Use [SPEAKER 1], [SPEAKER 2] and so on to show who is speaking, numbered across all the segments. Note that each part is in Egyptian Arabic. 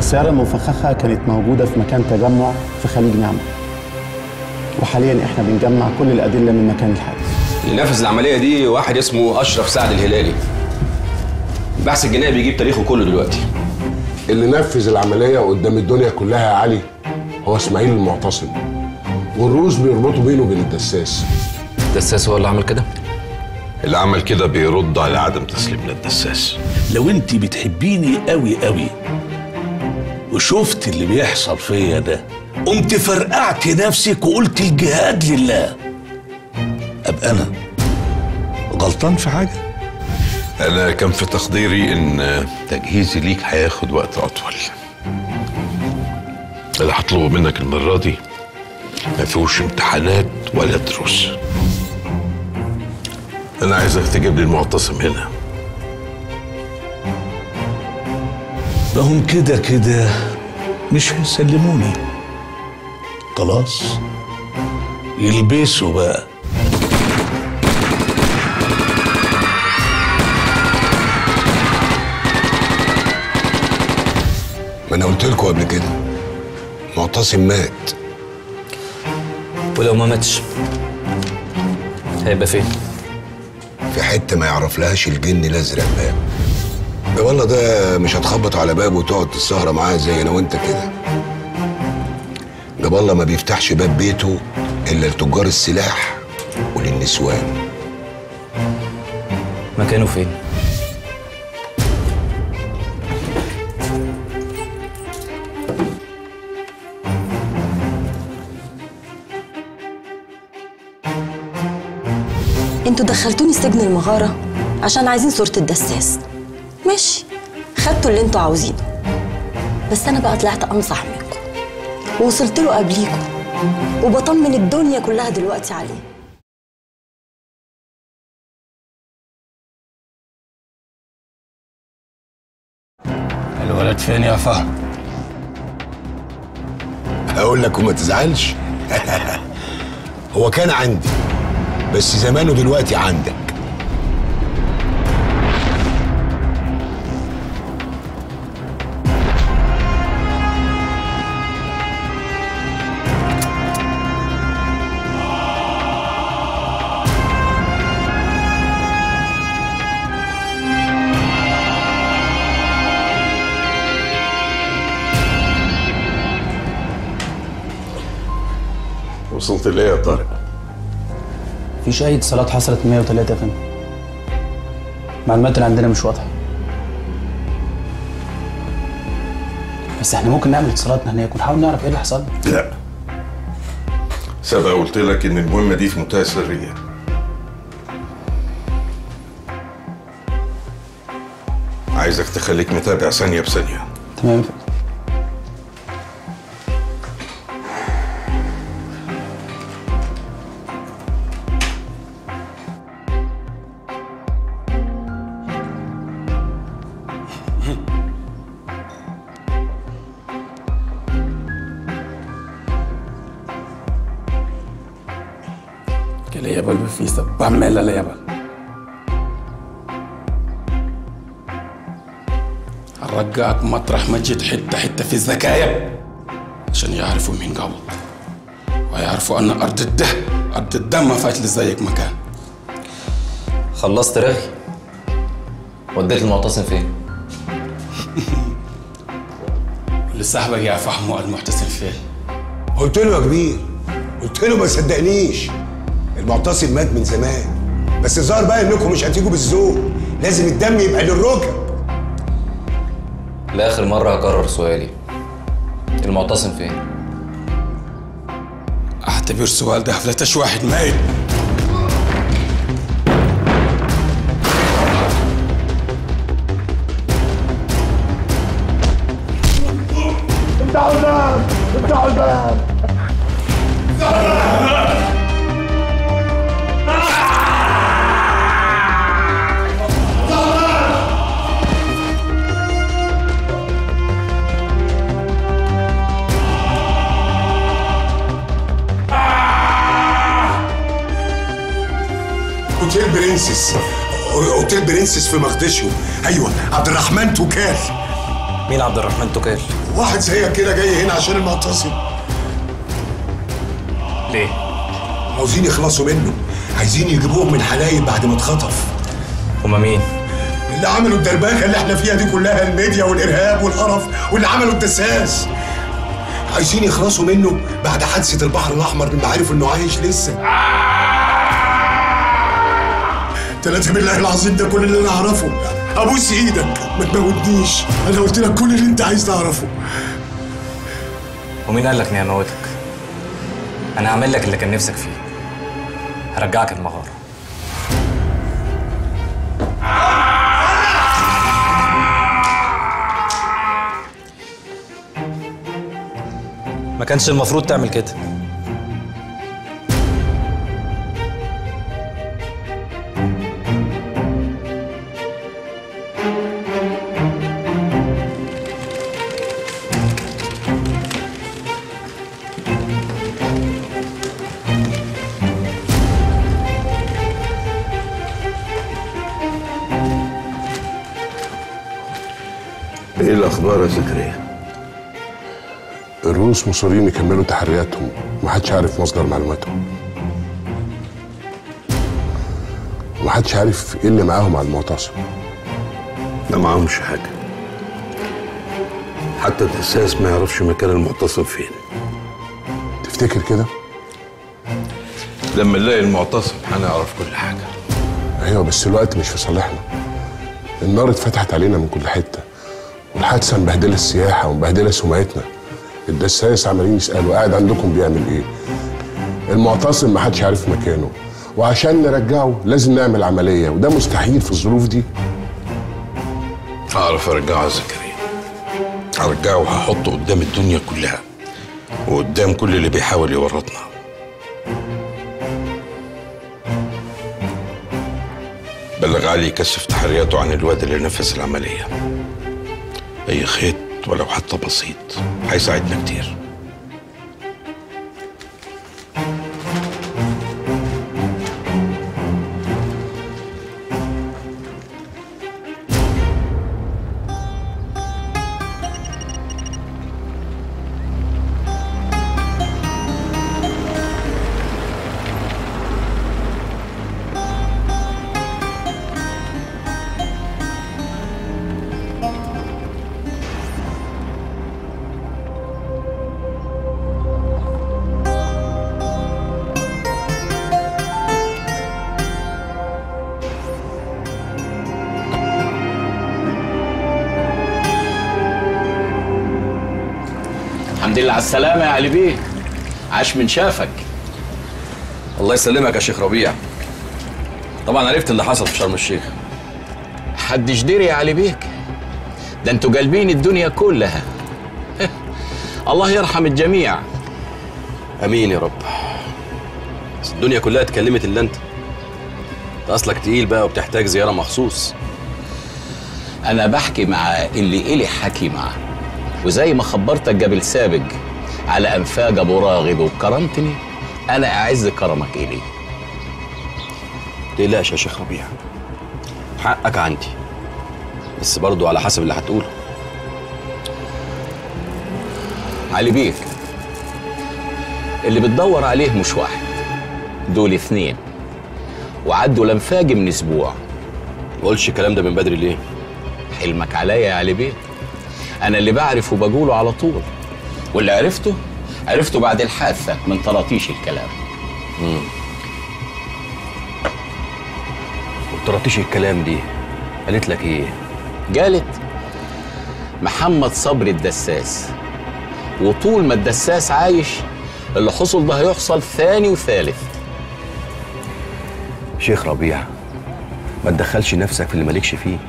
[SPEAKER 1] السيارة المفخخة كانت موجودة في مكان تجمع في خليج نعمة وحاليا احنا بنجمع كل الأدلة من مكان الحادث
[SPEAKER 2] اللي نفذ العمليه دي واحد اسمه اشرف سعد الهلالي البحث الجنائي بيجيب تاريخه كله دلوقتي
[SPEAKER 3] اللي نفذ العملية قدام الدنيا كلها يا علي هو اسماعيل المعتصم والروس بيربطوا بينه وبين الدساس
[SPEAKER 4] الدساس هو اللي عمل كده
[SPEAKER 5] اللي عمل كده بيرد على عدم تسليمنا الدساس
[SPEAKER 6] لو انت بتحبيني قوي قوي وشفت اللي بيحصل فيا ده قمت فرقعت نفسك وقلت الجهاد لله ابقى انا غلطان في حاجه
[SPEAKER 5] انا كان في تقديري ان تجهيزي ليك هياخد وقت اطول اللي هطلبه منك المره دي ما فيهوش امتحانات ولا دروس انا عايزك تجيب لي المعتصم هنا
[SPEAKER 6] ما هم كده كده مش هيسلموني خلاص يلبسوا بقى
[SPEAKER 3] ما انا قلت لكم قبل كده معتصم مات
[SPEAKER 4] ولو ما ماتش هيبقى فين
[SPEAKER 3] في حته ما يعرف لهاش الجن الازرق باب ده والله ده مش هتخبط على بابه وتقعد السهره معاه زي انا وانت كده ده والله ما بيفتحش باب بيته الا لتجار السلاح وللنسوان
[SPEAKER 4] مكانه فين
[SPEAKER 7] انتوا دخلتوني سجن المغارة عشان عايزين صورة الدساس ماشي خدتوا اللي انتوا عاوزينه بس انا بقى طلعت انصح منكم ووصلت له قبليكم وبطمن الدنيا كلها دلوقتي عليه
[SPEAKER 6] الولد فين يا فهد
[SPEAKER 3] هقول لك وما تزعلش هو كان عندي بس زمانه دلوقتي عندك
[SPEAKER 5] وصلت ليه يا طارق
[SPEAKER 1] مفيش أي اتصالات حصلت 103 يا فندم المعلومات اللي عندنا مش واضحة بس احنا ممكن نعمل اتصالات هناك ونحاول نعرف ايه اللي حصل
[SPEAKER 5] لا سبق قلت لك ان المهمه دي في منتهى السريه عايزك تخليك متابع ثانيه بثانيه
[SPEAKER 1] تمام يا فندم
[SPEAKER 8] que le yebal bi fii sa bàmmeel la la yebal رجعك مطرح ما جيت حتة حتة في الزكايا عشان يعرفوا مين قبض ويعرفوا أن أرض الده أرض الدم ما فات لي زيك مكان
[SPEAKER 4] خلصت رغي وديت المعتصم فين
[SPEAKER 8] اللي صاحبك يا فحمه المحتسن فيه
[SPEAKER 3] قلت له يا كبير قلت له ما صدقنيش المعتصم مات من زمان بس الظاهر بقى انكم مش هتيجوا بالذوق لازم الدم يبقى للركب
[SPEAKER 4] لاخر مره هكرر سؤالي المعتصم فين
[SPEAKER 8] اعتبر سؤال ده فلتش واحد ميت
[SPEAKER 9] افتحوا الباب افتحوا الباب
[SPEAKER 3] اوتيل برنسس اوتيل برنسس في مقدشو ايوه عبد الرحمن توكال
[SPEAKER 4] مين عبد الرحمن توكال
[SPEAKER 3] واحد زيك كده جاي هنا عشان المعتصم
[SPEAKER 4] ليه؟
[SPEAKER 3] عاوزين يخلصوا منه عايزين يجيبوهم من حلايب بعد ما اتخطف
[SPEAKER 4] هما مين؟
[SPEAKER 3] اللي عملوا الدربكه اللي احنا فيها دي كلها الميديا والارهاب والقرف واللي عملوا الدساس عايزين يخلصوا منه بعد حادثه البحر الاحمر لما عرفوا انه عايش لسه ثلاثة بالله العظيم ده كل اللي انا اعرفه ابوس ايدك ما تموتنيش انا قلت لك كل اللي انت عايز تعرفه
[SPEAKER 4] ومين قال لك اني هموتك؟ انا هعمل لك اللي كان نفسك فيه هرجعك المغاره ما كانش المفروض تعمل كده
[SPEAKER 5] ايه الاخبار يا زكريا
[SPEAKER 10] الروس مصرين يكملوا تحرياتهم ومحدش عارف مصدر معلوماتهم ومحدش عارف ايه اللي معاهم على المعتصم
[SPEAKER 5] ما معاهمش حاجه حتى الدساس ما يعرفش مكان المعتصم فين
[SPEAKER 10] تفتكر كده؟
[SPEAKER 5] لما نلاقي المعتصم هنعرف كل حاجه
[SPEAKER 10] ايوه بس الوقت مش في صالحنا النار اتفتحت علينا من كل حته والحادثه مبهدله السياحه ومبهدله سمعتنا الدساس عمالين يسالوا قاعد عندكم بيعمل ايه المعتصم محدش عارف مكانه وعشان نرجعه لازم نعمل عمليه وده مستحيل في الظروف دي
[SPEAKER 5] اعرف ارجعه يا زكريا هرجعه وهحطه قدام الدنيا كلها وقدام كل اللي بيحاول يورطنا بلغ علي يكشف تحرياته عن الواد اللي نفذ العملية أي خيط ولو حتى بسيط هيساعدنا كتير
[SPEAKER 11] الحمد لله على السلامة يا علي بيه عاش من شافك
[SPEAKER 2] الله يسلمك يا شيخ ربيع طبعا عرفت اللي حصل في شرم الشيخ
[SPEAKER 11] حدش دري يا علي بيك ده انتوا قلبين الدنيا كلها الله يرحم الجميع
[SPEAKER 2] امين يا رب بس الدنيا كلها اتكلمت الا انت انت اصلك تقيل بقى وبتحتاج زياره مخصوص
[SPEAKER 11] انا بحكي مع اللي إلي حكي معاه وزي ما خبرتك قبل سابق على انفاق ابو راغب وكرمتني انا اعز كرمك الي
[SPEAKER 2] تقلقش يا شيخ ربيع حقك عندي بس برضو على حسب اللي هتقوله
[SPEAKER 11] علي بيك اللي بتدور عليه مش واحد دول اثنين وعدوا لنفاجي من اسبوع
[SPEAKER 2] ما قلتش الكلام ده من بدري ليه
[SPEAKER 11] حلمك عليا يا علي بيه انا اللي بعرف وبقوله على طول واللي عرفته عرفته بعد الحادثه من طراطيش الكلام
[SPEAKER 2] امم وطرطيش الكلام دي قالت لك ايه
[SPEAKER 11] قالت محمد صبري الدساس وطول ما الدساس عايش اللي حصل ده هيحصل ثاني وثالث
[SPEAKER 2] شيخ ربيع ما تدخلش نفسك في اللي مالكش فيه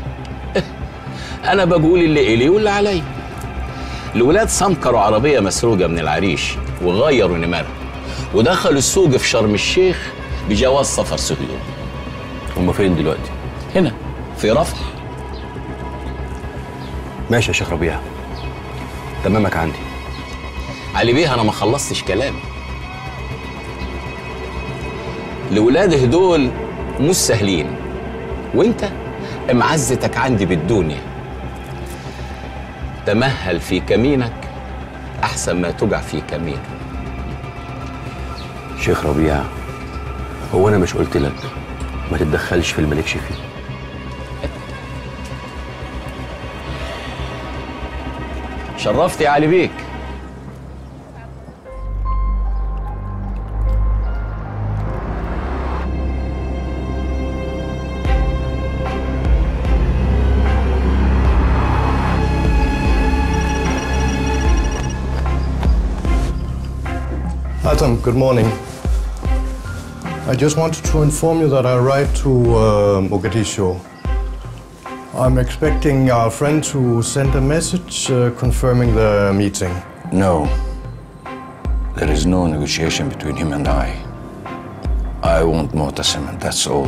[SPEAKER 11] انا بقول اللي الي واللي عليا الولاد سمكروا عربيه مسروقه من العريش وغيروا نمرها ودخلوا السوق في شرم الشيخ بجواز سفر صهيون
[SPEAKER 2] هم فين دلوقتي
[SPEAKER 11] هنا في رفح
[SPEAKER 2] ماشي يا شيخ ربيع تمامك عندي
[SPEAKER 11] علي بيه انا ما خلصتش كلامي الولاد هدول مش سهلين وانت معزتك عندي بالدنيا تمهل في كمينك احسن ما تجع في كمين
[SPEAKER 2] شيخ ربيع هو انا مش قلت لك ما تتدخلش في المالكش فيه
[SPEAKER 11] شرفت يا علي بيك
[SPEAKER 12] Adam, good morning. I just wanted to inform you that I arrived to uh, Mogadishu. I'm expecting our friend to send a message uh, confirming the meeting.
[SPEAKER 13] No. There is no negotiation between him and I. I want Motasim, and that's all.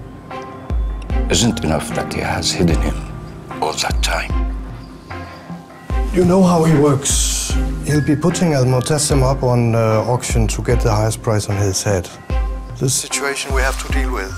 [SPEAKER 13] Isn't enough that he has hidden him all that time.
[SPEAKER 12] You know how he works. He'll be putting Al Motassim up on uh, auction to get the highest price on his head. This is a situation we have to deal with.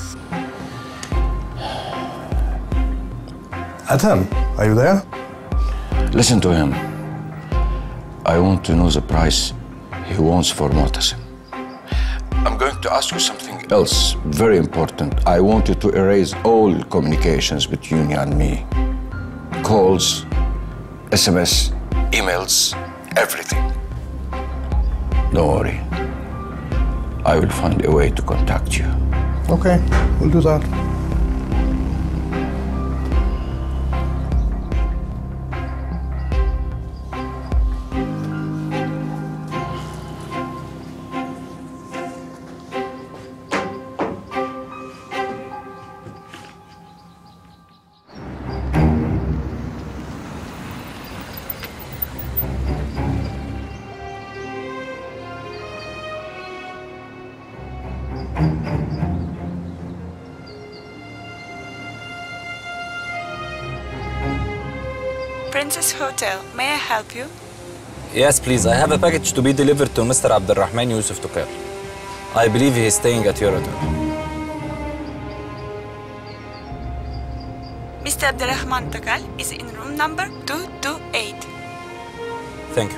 [SPEAKER 12] Adam, are you there?
[SPEAKER 13] Listen to him. I want to know the price he wants for Motasim. I'm going to ask you something else very important. I want you to erase all communications between you and me calls, SMS, emails, everything. Don't worry. I will find a way to contact you.
[SPEAKER 12] Okay, we'll do that.
[SPEAKER 14] Princess Hotel, may I help you?
[SPEAKER 4] Yes, please. I have a package to be delivered to Mr. Abdurrahman Yusuf Tukar. I believe he is staying at your hotel.
[SPEAKER 14] Mr. Abdurrahman Takal is in room number 228.
[SPEAKER 4] Thank you.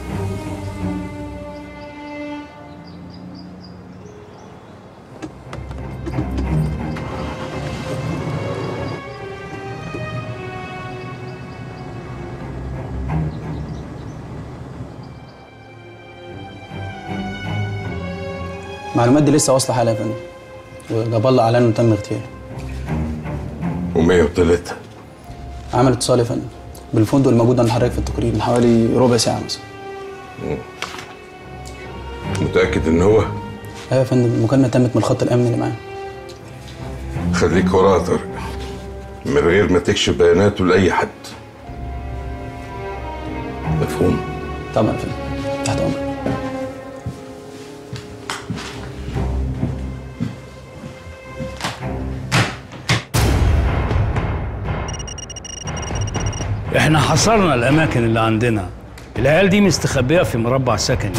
[SPEAKER 15] المعلومات دي لسه واصله حالا يا فندم وجاب الله اعلان انه تم اغتياله
[SPEAKER 5] و103
[SPEAKER 15] عمل اتصال يا فندم بالفندق الموجود عند حضرتك في التقرير من حوالي ربع ساعه مثلا
[SPEAKER 5] متأكد إن هو
[SPEAKER 15] ايوه يا فندم المكالمه تمت من الخط الامني اللي معاه
[SPEAKER 5] خليك وراه يا طارق من غير ما تكشف بياناته لأي حد مفهوم؟
[SPEAKER 15] طبعا يا فندم تحت امرك
[SPEAKER 6] احنا حصرنا الاماكن اللي عندنا العيال دي مستخبيه في مربع سكني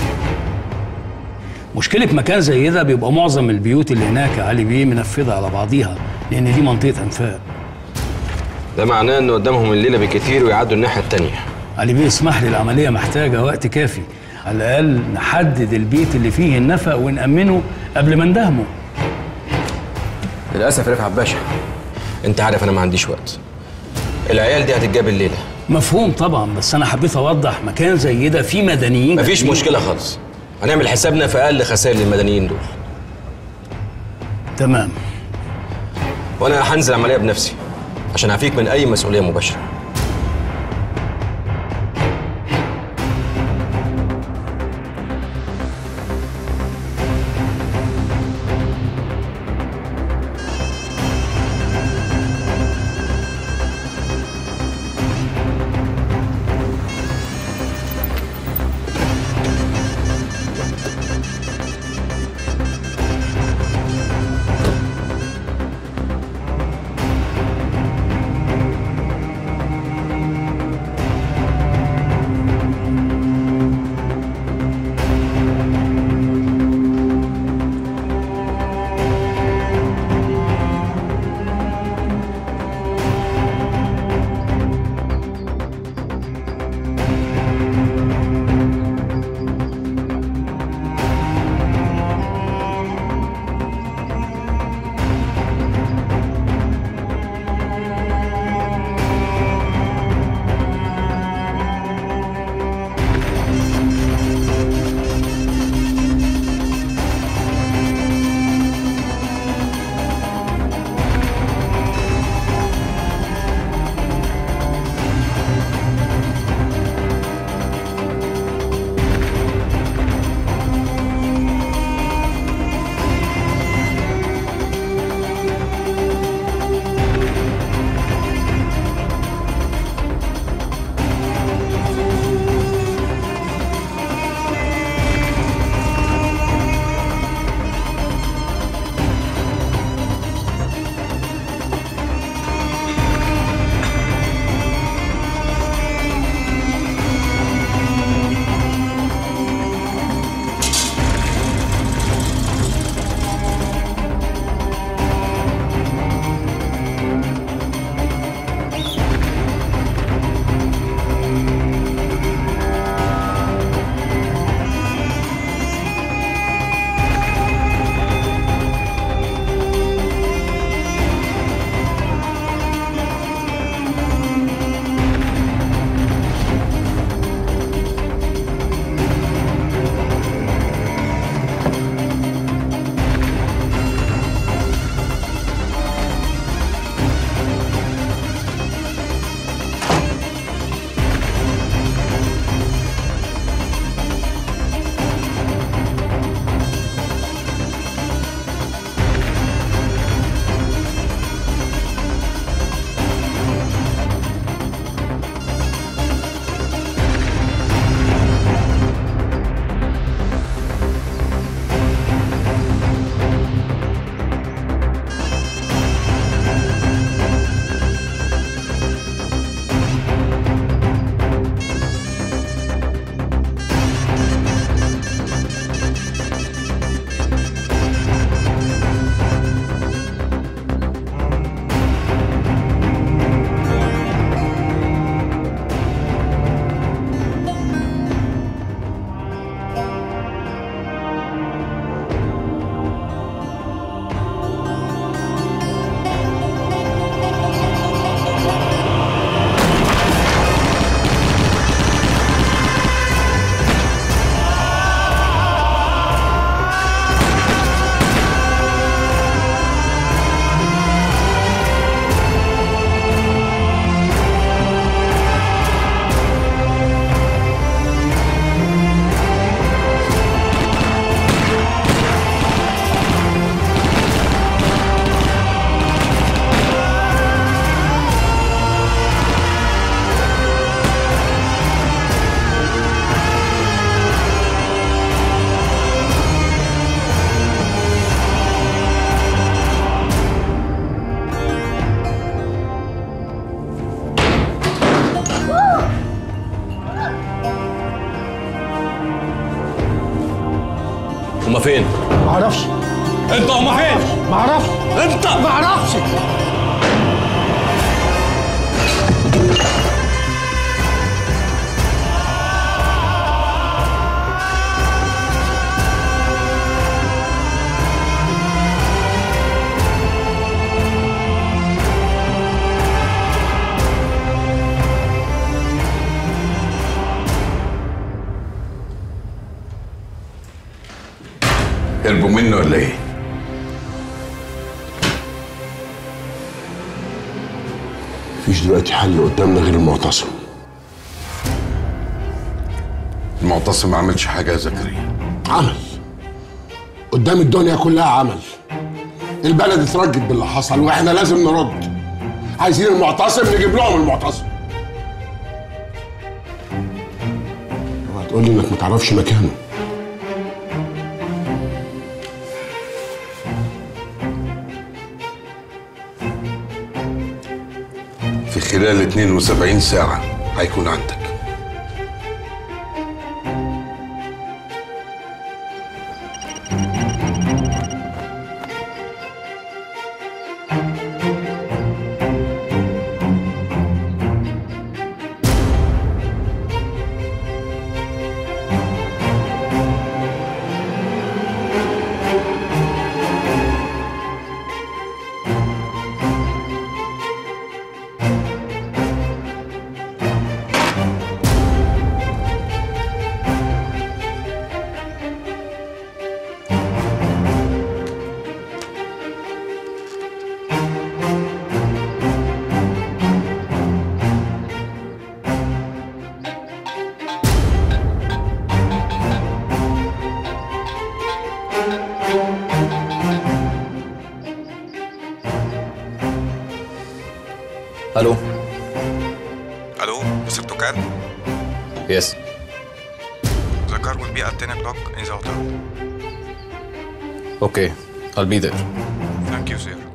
[SPEAKER 6] مشكلة مكان زي ده بيبقى معظم البيوت اللي هناك يا علي بيه منفذة على بعضيها لأن دي منطقة أنفاق
[SPEAKER 2] ده معناه ان قدامهم الليله بكتير ويعدوا الناحيه التانيه
[SPEAKER 6] علي بيه اسمح لي العملية محتاجة وقت كافي على الأقل نحدد البيت اللي فيه النفق ونأمنه قبل ما ندهمه
[SPEAKER 2] للاسف يا رفعت باشا انت عارف انا ما عنديش وقت العيال دي هتتجاب الليله
[SPEAKER 6] مفهوم طبعا بس أنا حبيت أوضح مكان زي ده فيه مدنيين
[SPEAKER 2] مفيش
[SPEAKER 6] كتير.
[SPEAKER 2] مشكله خالص هنعمل حسابنا في اقل خسائر للمدنيين دول
[SPEAKER 6] تمام
[SPEAKER 2] وانا هنزل عمليه بنفسي عشان اعفيك من اي مسؤوليه مباشره
[SPEAKER 9] اعرفش
[SPEAKER 16] انت هم فين؟
[SPEAKER 9] ما اعرفش
[SPEAKER 16] انت
[SPEAKER 9] ما اعرفش
[SPEAKER 5] هربوا منه ولا ايه؟
[SPEAKER 10] مفيش دلوقتي حل قدامنا غير المعتصم
[SPEAKER 5] المعتصم ما عملش حاجه يا زكريا
[SPEAKER 10] عمل قدام الدنيا كلها عمل البلد اترجت باللي حصل واحنا لازم نرد عايزين المعتصم نجيب لهم المعتصم اوعى تقول لي انك ما تعرفش مكانه
[SPEAKER 5] في خلال 72 ساعه هيكون عندك
[SPEAKER 4] الو
[SPEAKER 17] Hello, Mr. Tukan.
[SPEAKER 4] يس
[SPEAKER 17] The car will be at 10 o'clock in the hotel.
[SPEAKER 4] اوكي I'll be there
[SPEAKER 17] Thank you, sir.